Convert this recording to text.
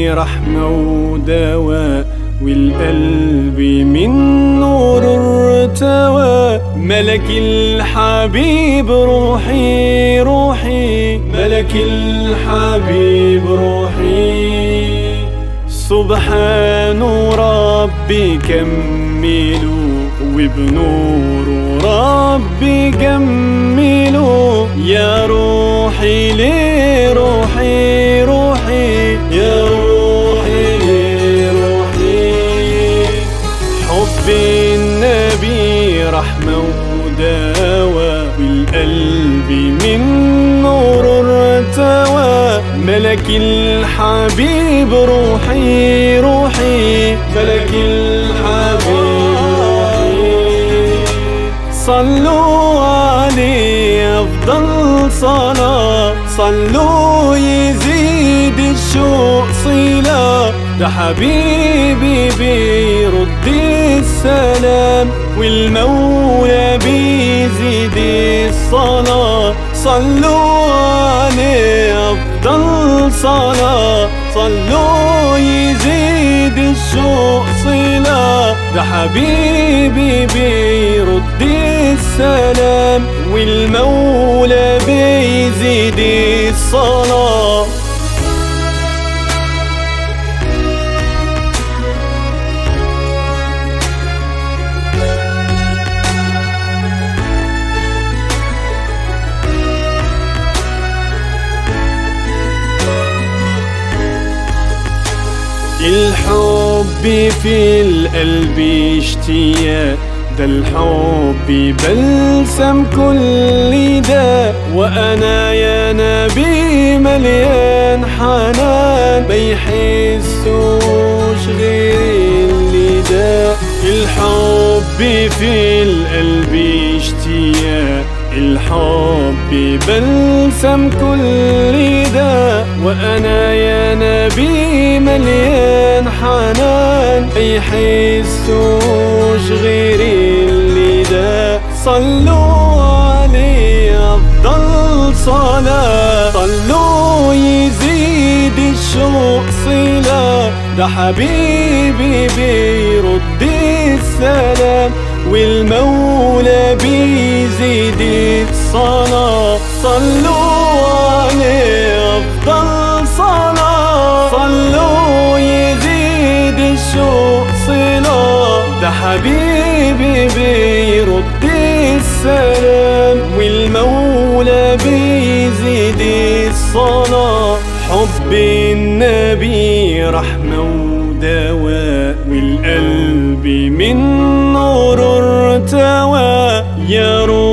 النبي رحمة ودواء والقلب من نور ارتوى ملك الحبيب روحي روحي ملك الحبيب روحي سبحان ربي كملوا وبنور ربي جملوا يا روحي ليه روحي روحي يا روحي ليه روحي حب النبي رحمة ودواء والقلب من نور ارتوى ملك الحبيب روحي روحي ملك الحبيب روحي صلوا عليه أفضل صلاة صلوا يزيد الشوق صلة ده حبيبي بيرد السلام والمولى بيزيد الصلاة صلوا عليه أفضل صلاة صلوا يزيد الشوق صلة ده حبيبي بيرد السلام والمولى بيزيد الصلاة الحب في القلب اشتياق ده الحب بلسم كل ده وانا يا نبي مليان حنان ما يحسوش غير اللي ده الحب في القلب اشتياق الحب بلسم كل ده وانا يا نبي مليان حنان ما يحسوش غير اللي ده صلوا عليه افضل صلاه صلوا يزيد الشوق صله ده حبيبي بيرد السلام والمولى بيزيد الصلاة صلوا عليه أفضل صلاة صلوا يزيد الشوق صلاة ده حبيبي بيرد السلام والمولى بيزيد الصلاة حب النبي رحمة والقلب من نور ارتوى يا روح